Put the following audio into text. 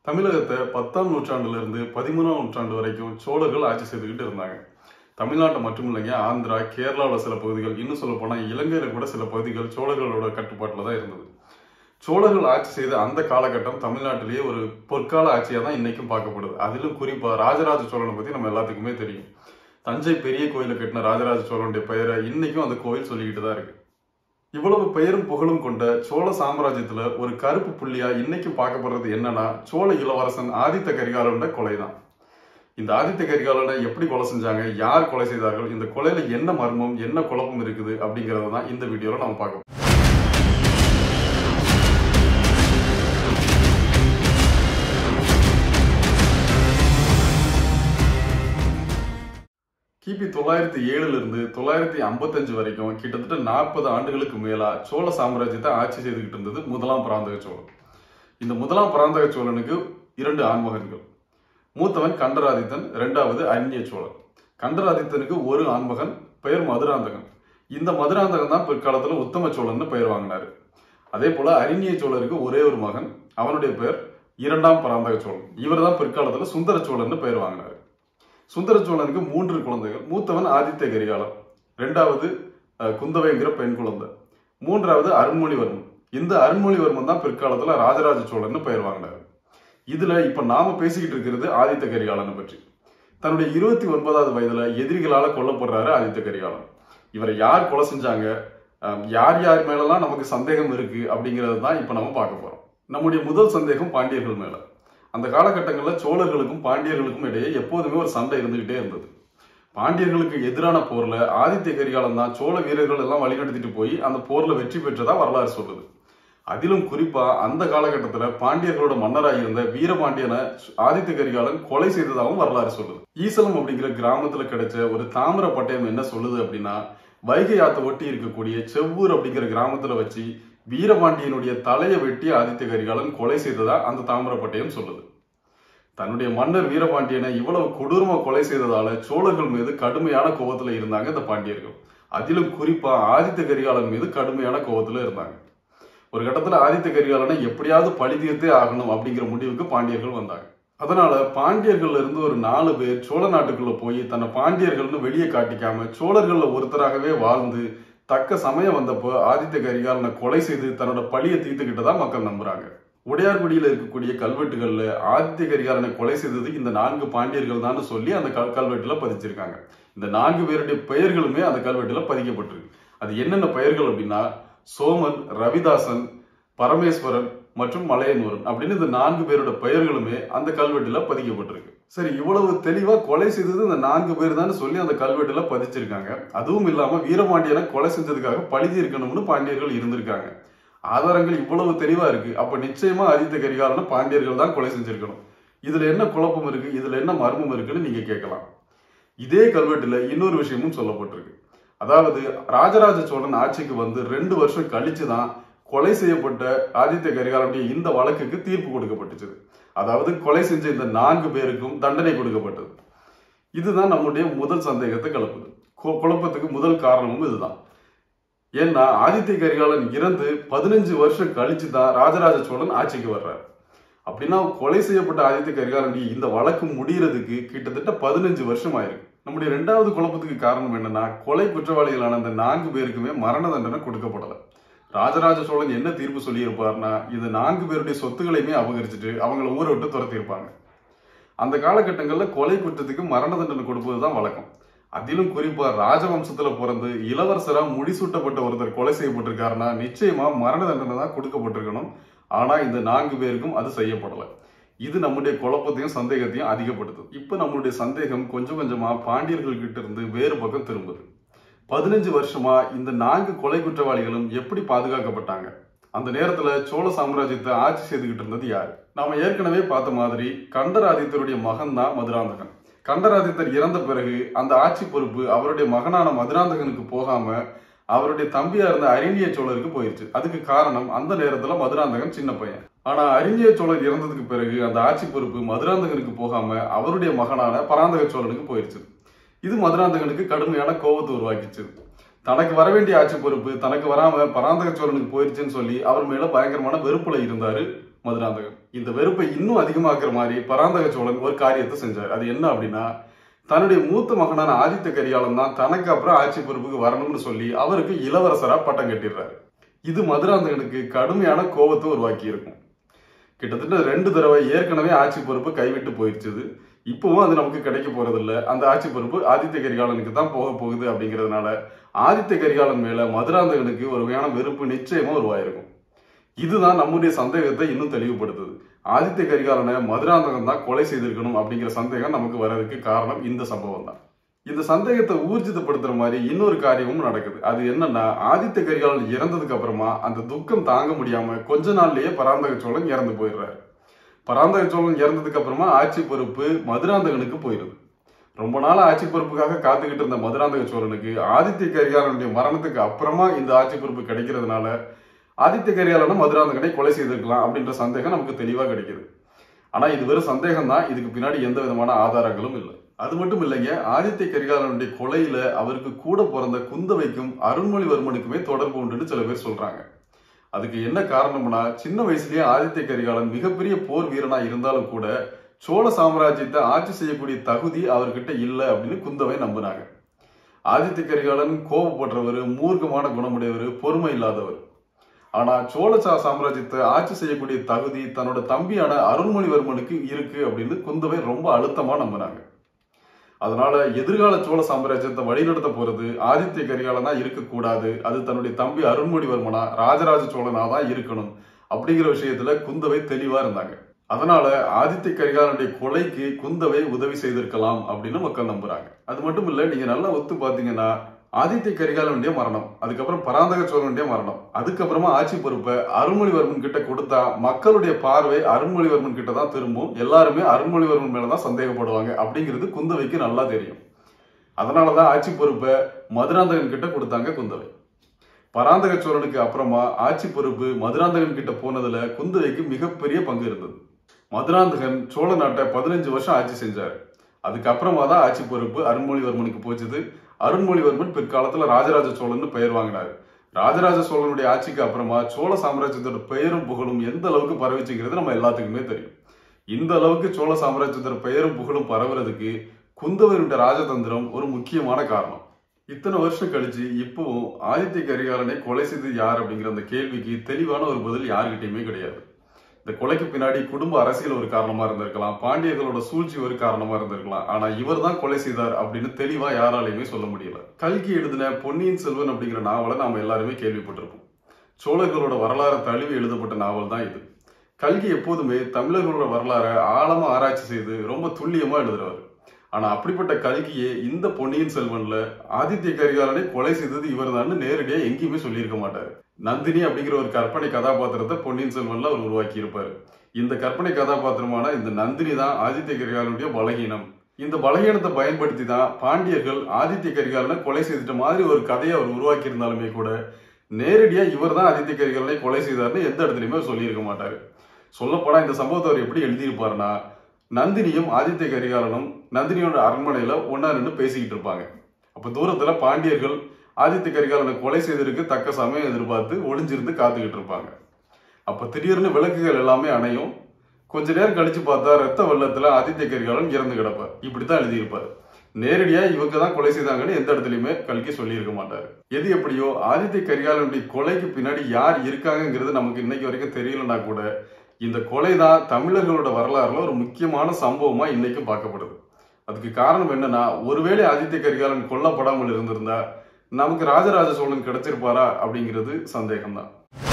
தமிழகத்தை பத்தாம் நூற்றாண்டுல இருந்து பதிமூணாம் நூற்றாண்டு வரைக்கும் சோழர்கள் ஆட்சி செய்துக்கிட்டு இருந்தாங்க தமிழ்நாட்டை மட்டும் இல்லைங்க ஆந்திரா கேரளாவில் சில பகுதிகள் இன்னும் சொல்ல போனால் இலங்கையில கூட சில பகுதிகள் சோழர்களோட கட்டுப்பாட்டில் தான் இருந்தது சோழர்கள் ஆட்சி செய்த அந்த காலகட்டம் தமிழ்நாட்டிலேயே ஒரு பொற்கால ஆட்சியாக தான் இன்னைக்கும் பார்க்கப்படுது அதிலும் குறிப்பாக ராஜராஜ சோழனை பற்றி நம்ம எல்லாத்துக்குமே தெரியும் தஞ்சை பெரிய கோயிலை கட்டின ராஜராஜ சோழனுடைய பெயரை இன்னைக்கும் அந்த கோயில் சொல்லிக்கிட்டு தான் இருக்கு இவ்வளவு பெயரும் புகழும் கொண்ட சோழ சாம்ராஜ்யத்துல ஒரு கருப்பு புள்ளியா இன்னைக்கும் பார்க்கப்படுறது என்னன்னா சோழ இளவரசன் ஆதித்த கரிகாலனோட கொலை தான் இந்த ஆதித்த கரிகாலனை எப்படி கொலை செஞ்சாங்க யார் கொலை செய்தார்கள் இந்த கொலையில என்ன மர்மம் என்ன குழப்பம் இருக்குது அப்படிங்கறத தான் இந்த வீடியோல நம்ம பார்க்க போறோம். கிபி தொள்ளாயிரத்தி ஏழுல இருந்து தொள்ளாயிரத்தி ஐம்பத்தஞ்சு வரைக்கும் கிட்டத்தட்ட நாற்பது ஆண்டுகளுக்கு மேலா சோழ சாம்ராஜ்யத்தை ஆட்சி செய்துகிட்டு இருந்தது முதலாம் பராந்தக சோழன் இந்த முதலாம் பராந்தக சோழனுக்கு இரண்டு ஆண்மகன்கள் மூத்தவன் கண்டராதித்தன் இரண்டாவது அந்நிய சோழன் கண்டராதித்தனுக்கு ஒரு ஆண்மகன் பெயர் மதுராந்தகன் இந்த மதுராந்தகன் தான் பிற்காலத்துல உத்தம சோழன் பெயர் வாங்கினாரு அதே போல அரிணிய சோழருக்கு ஒரே ஒரு மகன் அவனுடைய பெயர் இரண்டாம் பராந்தக சோழன் இவர் தான் பிற்காலத்துல சுந்தர சோழன் பெயர் வாங்கினாரு சுந்தர சோழனுக்கு மூன்று குழந்தைகள் மூத்தவன் ஆதித்த கரிகாலன் ரெண்டாவது அஹ், குந்தவைங்கிற பெண் குழந்தை மூன்றாவது அருண்மொழிவர்மன் இந்த அருண்மொழிவர்மன் தான் பிற்காலத்துல ராஜராஜ சோழன் பெயர் வாங்கினார் இதுல இப்ப நாம பேசிக்கிட்டு இருக்கிறது ஆதித்த கரிகாலனை பற்றி தன்னுடைய இருபத்தி ஒன்பதாவது வயதுல எதிரிகளால கொல்லப்படுறாரு ஆதித்த கரிகாலன் இவரை யார் கொலை செஞ்சாங்க அஹ், யார் யார் மேலலாம் நமக்கு சந்தேகம் இருக்கு அப்படிங்கறது தான் இப்ப நம்ம பார்க்க போறோம் நம்முடைய முதல் சந்தேகம் பாண்டியர்கள் மேல அந்த காலகட்டங்களில் சோழர்களுக்கும் பாண்டியர்களுக்கும் இடையே எப்போதுமே ஒரு சண்டை இருந்துகிட்டே இருந்தது பாண்டியர்களுக்கு எதிரான போர்ல ஆதித்ய கரிகாலன் தான் சோழ வீரர்கள் எல்லாம் வழிநடத்திட்டு போய் அந்த போர்ல வெற்றி பெற்றதா வரலாறு சொல்லுது அதிலும் குறிப்பா அந்த காலகட்டத்துல பாண்டியர்களோட மன்னராக இருந்த வீரபாண்டியனை ஆதித்த கரிகாலன் கொலை செய்ததாகவும் வரலாறு சொல்லுது ஈசலம் அப்படிங்கிற கிராமத்துல கிடைச்ச ஒரு தாமிர பட்டயம் என்ன சொல்லுது அப்படின்னா வைகை ஆத்த ஒட்டி இருக்கக்கூடிய செவ்வூர் அப்படிங்கிற கிராமத்துல வச்சு வீரபாண்டியனுடைய தலையை வெட்டி ஆதித்த கரிகாலன் கொலை செய்ததா அந்த தாமிர பட்டயம் சொல்லுது தன்னுடைய மன்னர் வீரபாண்டியனை இவ்வளவு கொடூரமா கொலை செய்ததால சோழர்கள் மீது கடுமையான கோபத்துல இருந்தாங்க இந்த பாண்டியர்கள் அதிலும் குறிப்பா ஆதித்த கரிகாலன் மீது கடுமையான கோபத்துல இருந்தாங்க ஒரு கட்டத்துல ஆதித்த கரிகாலனை எப்படியாவது பழி தீர்த்தே ஆகணும் அப்படிங்கிற முடிவுக்கு பாண்டியர்கள் வந்தாங்க அதனால பாண்டியர்கள்ல இருந்து ஒரு நாலு பேர் சோழ நாட்டுக்குள்ள போய் தன்னை பாண்டியர்கள்னு வெளியே காட்டிக்காம சோழர்கள்ல ஒருத்தராகவே வாழ்ந்து தக்க சமயம் வந்தப்போ ஆதித்த கரிகாலனை கொலை செய்து தன்னோட பழியை தீர்த்துக்கிட்டதா மக்கள் நம்புறாங்க உடையார்குடியில இருக்கக்கூடிய கல்வெட்டுகள்ல ஆதித்த கரிகாலனை கொலை செய்தது இந்த நான்கு பாண்டியர்கள் தான் சொல்லி அந்த கல் கல்வெட்டுல பதிச்சிருக்காங்க இந்த நான்கு பேருடைய பெயர்களுமே அந்த கல்வெட்டுல பதிக்கப்பட்டிருக்கு அது என்னென்ன பெயர்கள் அப்படின்னா சோமன் ரவிதாசன் பரமேஸ்வரன் மற்றும் மலையனூரன் அப்படின்னு இந்த நான்கு பேரோட பெயர்களுமே அந்த கல்வெட்டுல பதிக்கப்பட்டிருக்கு சரி இவ்வளவு தெளிவா கொலை செய்தது இந்த நான்கு பேர் தான் சொல்லி அந்த கல்வெட்டுல பதிச்சிருக்காங்க அதுவும் இல்லாம வீரபாண்டியனை கொலை செஞ்சதுக்காக பழிதி இருக்கணும்னு பாண்டியர்கள் இருந்திருக்காங்க ஆதாரங்கள் இவ்வளவு தெளிவா இருக்கு அப்ப நிச்சயமா ஆதித்த கரிகாலனை பாண்டியர்கள் தான் கொலை செஞ்சிருக்கணும் இதுல என்ன குழப்பம் இருக்கு இதுல என்ன மர்மம் இருக்குன்னு நீங்க கேட்கலாம் இதே கல்வெட்டுல இன்னொரு விஷயமும் சொல்லப்பட்டிருக்கு அதாவது ராஜராஜ சோழன் ஆட்சிக்கு வந்து ரெண்டு வருஷம் கழிச்சு தான் கொலை செய்யப்பட்ட ஆதித்த கரிகாலனுடைய இந்த வழக்குக்கு தீர்ப்பு கொடுக்கப்பட்டுச்சு அதாவது கொலை செஞ்ச இந்த நான்கு பேருக்கும் தண்டனை கொடுக்கப்பட்டது இதுதான் நம்முடைய முதல் சந்தேகத்தை கிளப்புது கு- குழப்பத்துக்கு முதல் காரணமும் இதுதான் ஏன்னா ஆதித்ய கரிகாலன் இறந்து பதினஞ்சு வருஷம் கழிச்சு தான் ராஜராஜ சோழன் ஆட்சிக்கு வர்றார் அப்படின்னா கொலை செய்யப்பட்ட ஆதித்ய கரிகாலனுடைய இந்த வழக்கு முடியறதுக்கு கிட்டத்தட்ட பதினஞ்சு வருஷம் ஆயிருக்கு நம்முடைய ரெண்டாவது குழப்பத்துக்கு காரணம் என்னன்னா கொலை குற்றவாளிகளான அந்த நான்கு பேருக்குமே மரண தண்டனை கொடுக்கப்படல ராஜராஜ சோழன் என்ன தீர்ப்பு சொல்லியிருப்பார்னா இந்த நான்கு பேருடைய சொத்துக்களையுமே அபகரிச்சுட்டு அவங்கள ஊரை விட்டு துரத்தியிருப்பாங்க அந்த காலகட்டங்களில் கொலை குற்றத்துக்கு மரண தண்டனை கொடுப்பது தான் வழக்கம் அதிலும் குறிப்பா ராஜவம்சத்துல பிறந்து இளவரசரா முடிசூட்டப்பட்ட ஒருத்தர் கொலை செய்யப்பட்டிருக்காருன்னா நிச்சயமா மரண தண்டனை தான் கொடுக்கப்பட்டிருக்கணும் ஆனா இந்த நான்கு பேருக்கும் அது செய்யப்படல இது நம்முடைய குழப்பத்தையும் சந்தேகத்தையும் அதிகப்படுத்தும் இப்ப நம்மளுடைய சந்தேகம் கொஞ்சம் கொஞ்சமா பாண்டியர்கள் கிட்ட இருந்து வேறு பக்கம் திரும்புது பதினஞ்சு வருஷமா இந்த நான்கு கொலை குற்றவாளிகளும் எப்படி பாதுகாக்கப்பட்டாங்க அந்த நேரத்துல சோழ சாம்ராஜ்யத்தை ஆட்சி செய்துகிட்டு இருந்தது யாரு நாம ஏற்கனவே பார்த்த மாதிரி கண்டராதித்தருடைய மகன் தான் மதுராந்தகன் கண்டராதித்தர் இறந்த பிறகு அந்த ஆட்சி பொறுப்பு அவருடைய மகனான மதுராந்தகனுக்கு போகாம அவருடைய தம்பியா இருந்த அரிணிய சோழருக்கு போயிருச்சு அதுக்கு காரணம் அந்த நேரத்துல மதுராந்தகன் சின்ன பையன் ஆனா அரிஞ்சிய சோழர் இறந்ததுக்கு பிறகு அந்த ஆட்சி பொறுப்பு மதுராந்தகனுக்கு போகாம அவருடைய மகனான பராந்தக சோழனுக்கு போயிருச்சு இது மதுராந்தகனுக்கு கடுமையான கோபத்தை உருவாக்கிச்சு தனக்கு வர வேண்டிய ஆட்சி பொறுப்பு தனக்கு வராம பராந்தக சோழனுக்கு போயிருச்சுன்னு சொல்லி அவர் மேல பயங்கரமான வெறுப்புல இருந்தாரு மதுராந்தகன் இந்த வெறுப்பை இன்னும் அதிகமாக்குற மாதிரி பராந்தக சோழன் ஒரு காரியத்தை செஞ்சார் அது என்ன அப்படின்னா தன்னுடைய மூத்த மகனான ஆதித்த கரிகாலன் தான் தனக்கு அப்புறம் ஆட்சி பொறுப்புக்கு வரணும்னு சொல்லி அவருக்கு இளவரசரா பட்டம் கட்டிடுறாரு இது மதுராந்தகனுக்கு கடுமையான கோபத்தை உருவாக்கி இருக்கும் கிட்டத்தட்ட ரெண்டு தடவை ஏற்கனவே ஆட்சி பொறுப்பு கைவிட்டு போயிடுச்சுது இப்பவும் அது நமக்கு கிடைக்க போறதில்ல அந்த ஆட்சி பொறுப்பு ஆதித்த கரிகாலனுக்கு தான் போக போகுது அப்படிங்கிறதுனால ஆதித்த கரிகாலன் மேல மதுராந்தகனுக்கு ஒரு வகையான வெறுப்பு நிச்சயமா உருவாயிருக்கும் இதுதான் நம்முடைய சந்தேகத்தை இன்னும் தெளிவுபடுத்துது ஆதித்த கரிகாலனை மதுராந்தகன் தான் கொலை செய்திருக்கணும் அப்படிங்கிற சந்தேகம் நமக்கு வர்றதுக்கு காரணம் இந்த சம்பவம் தான் இந்த சந்தேகத்தை ஊர்ஜிதப்படுத்துற மாதிரி இன்னொரு காரியமும் நடக்குது அது என்னன்னா ஆதித்த கரிகாலன் இறந்ததுக்கு அப்புறமா அந்த துக்கம் தாங்க முடியாம கொஞ்ச நாள்லயே பராந்தக சோழன் இறந்து போயிடுறாரு பராந்தக சோழன் இறந்ததுக்கு அப்புறமா ஆட்சி பொறுப்பு மதுராந்தகனுக்கு போயிடுது ரொம்ப நாள் ஆட்சி பொறுப்புக்காக காத்துக்கிட்டு இருந்த மதுராந்தக சோழனுக்கு ஆதித்ய கரிகாலனுடைய மரணத்துக்கு அப்புறமா இந்த ஆட்சி பொறுப்பு கிடைக்கிறதுனால ஆதித்ய கரிகாலனும் மதுராந்தகனை கொலை செய்திருக்கலாம் அப்படின்ற சந்தேகம் நமக்கு தெளிவா கிடைக்குது ஆனா இது வெறும் சந்தேகம் தான் இதுக்கு பின்னாடி எந்த விதமான ஆதாரங்களும் இல்லை அது மட்டும் இல்லைங்க ஆதித்ய கரிகாலனுடைய கொலையில அவருக்கு கூட பிறந்த குந்தவைக்கும் அருண்மொழிவர்மனுக்குமே தொடர்பு உண்டுன்னு சில பேர் சொல்றாங்க அதுக்கு என்ன காரணம்னா சின்ன வயசுலயே ஆதித்ய கரிகாலன் மிகப்பெரிய போர் வீரனா இருந்தாலும் கூட சோழ சாம்ராஜ்யத்தை ஆட்சி செய்யக்கூடிய தகுதி அவர்கிட்ட இல்லை அப்படின்னு குந்தவை நம்பினாங்க ஆதித்ய கரிகாலன் கோபப்படுறவர் மூர்க்கமான குணமுடையவர் பொறுமை இல்லாதவர் ஆனா சோழ சா- சாம்ராஜ்யத்தை ஆட்சி செய்யக்கூடிய தகுதி தன்னோட தம்பியான அருண்மொழிவர்மனுக்கு இருக்கு அப்படின்னு குந்தவை ரொம்ப அழுத்தமா நம்பினாங்க அதனால எதிர்கால சோழ சாம்ராஜ்யத்தை வழிநடத்த போறது ஆதித்ய கரிகாலனா இருக்கக்கூடாது அது தன்னுடைய தம்பி அருண்மொழிவர்மனா ராஜராஜ சோழனா தான் இருக்கணும் அப்படிங்கிற விஷயத்துல குந்தவை தெளிவா இருந்தாங்க அதனால ஆதித்ய கரிகாலனுடைய கொலைக்கு குந்தவை உதவி செய்திருக்கலாம் அப்படின்னு மக்கள் நம்புறாங்க அது மட்டும் இல்ல நீங்க நல்லா ஒத்து பாத்தீங்கன்னா ஆதித்ய கரிகாலனுடைய மரணம் அதுக்கப்புறம் பராந்தக சோழனுடைய மரணம் அதுக்கப்புறமா ஆட்சி பொறுப்பை அருண்மொழிவர்மன் கிட்ட கொடுத்தா மக்களுடைய பார்வை அருண்மொழிவர்மன் கிட்ட தான் திரும்பும் எல்லாருமே அருண்மொழிவர்மன் மேலதான் சந்தேகப்படுவாங்க அப்படிங்கிறது குந்தவைக்கு நல்லா தெரியும் அதனாலதான் ஆட்சி பொறுப்பை மதுராந்தகன் கிட்ட கொடுத்தாங்க குந்தவை பராந்தக சோழனுக்கு அப்புறமா ஆட்சி பொறுப்பு மதுராந்தகன் கிட்ட போனதுல குந்தவைக்கு மிகப்பெரிய பங்கு இருந்தது மதுராந்தகன் சோழ நாட்டை பதினஞ்சு வருஷம் ஆட்சி செஞ்சார் அதுக்கப்புறமா தான் ஆட்சி பொறுப்பு அருண்மொழிவர்மனுக்கு போச்சுது அருண்மொழிவர்மன் பிற்காலத்துல ராஜராஜ சோழன் பெயர் வாங்கினார் ராஜராஜ சோழனுடைய ஆட்சிக்கு அப்புறமா சோழ சாம்ராஜ்யத்தோட பெயரும் புகழும் எந்த அளவுக்கு பரவிச்சுங்கிறது நம்ம எல்லாத்துக்குமே தெரியும் இந்த அளவுக்கு சோழ சாம்ராஜ்யத்தோட பெயரும் புகழும் பரவுறதுக்கு குந்தவனுடைய ராஜதந்திரம் ஒரு முக்கியமான காரணம் இத்தனை வருஷம் கழிச்சு இப்பவும் ஆதித்ய கரிகாலனை கொலை செய்தது யார் அப்படிங்கிற அந்த கேள்விக்கு தெளிவான ஒரு பதில் யாருக்கிட்டையுமே கிடையாது இந்த கொலைக்கு பின்னாடி குடும்ப அரசியல் ஒரு காரணமா இருந்திருக்கலாம் பாண்டியர்களோட சூழ்ச்சி ஒரு காரணமா இருந்திருக்கலாம் ஆனா இவர் தான் கொலை செய்தார் அப்படின்னு தெளிவா யாராலையுமே சொல்ல முடியல கல்கி எழுதின பொன்னியின் செல்வன் அப்படிங்கிற நாவலை நாம எல்லாருமே கேள்விப்பட்டிருப்போம் சோழர்களோட வரலாறு தழுவி எழுதப்பட்ட நாவல் தான் இது கல்கி எப்போதுமே தமிழர்களோட வரலாறை ஆழமா ஆராய்ச்சி செய்து ரொம்ப துல்லியமா எழுதுறவர் ஆனா அப்படிப்பட்ட கல்கியே இந்த பொன்னியின் செல்வன்ல ஆதித்ய கரிகாலனை கொலை செய்தது இவர் தான் நேரடியா எங்கேயுமே சொல்லியிருக்க மாட்டாரு நந்தினி அப்படிங்கிற ஒரு கற்பனை கதாபாத்திரத்தை பொன்னியின் செல்வன்ல அவர் உருவாக்கி இருப்பாரு இந்த கற்பனை கதாபாத்திரமான இந்த நந்தினி தான் ஆதித்ய கரிகாலனுடைய பலகீனம் இந்த பலகீனத்தை பயன்படுத்தி தான் பாண்டியர்கள் ஆதித்ய கரிகாலனை கொலை செய்துட்ட மாதிரி ஒரு கதையை அவர் உருவாக்கி இருந்தாலுமே கூட நேரடியா இவர் தான் ஆதித்ய கரிகாலனை கொலை செய்தார்னு எந்த இடத்துலயுமே அவர் சொல்லியிருக்க மாட்டாரு சொல்லப்போனா இந்த சம்பவத்தை அவர் எப்படி எழுதியிருப்பாருன்னா நந்தினியும் ஆதித்ய கரிகாலனும் நந்தினியோட அரண்மனையில ஒன்னா நின்று பேசிக்கிட்டு இருப்பாங்க அப்ப தூரத்துல பாண்டியர்கள் ஆதித்ய கரிகாலனை கொலை செய்ததற்கு தக்க சமயம் எதிர்பார்த்து ஒளிஞ்சிருந்து காத்துக்கிட்டு இருப்பாங்க அப்ப திடீர்னு விளக்குகள் எல்லாமே அணையும் கொஞ்ச நேரம் கழிச்சு பார்த்தா ரத்த வெள்ளத்துல ஆதித்ய கரிகாலன் இறந்து கிடப்பார் இப்படித்தான் எழுதியிருப்பாரு நேரடியா இவங்க தான் கொலை செய்தாங்கன்னு எந்த இடத்துலயுமே கல்கி சொல்லியிருக்க மாட்டாரு எது எப்படியோ ஆதித்ய கரிகாலனுடைய கொலைக்கு பின்னாடி யார் இருக்காங்கங்கிறது நமக்கு இன்னைக்கு வரைக்கும் தெரியலனா கூட இந்த கொலை தான் தமிழர்களோட வரலாறுல ஒரு முக்கியமான சம்பவமா இன்னைக்கும் பார்க்கப்படுது அதுக்கு காரணம் என்னன்னா ஒருவேளை ஆதித்ய கரிகாலன் கொல்லப்படாமல் இருந்திருந்தா நமக்கு ராஜராஜ சோழன் கிடைச்சிருப்பாரா அப்படிங்கிறது சந்தேகம்தான்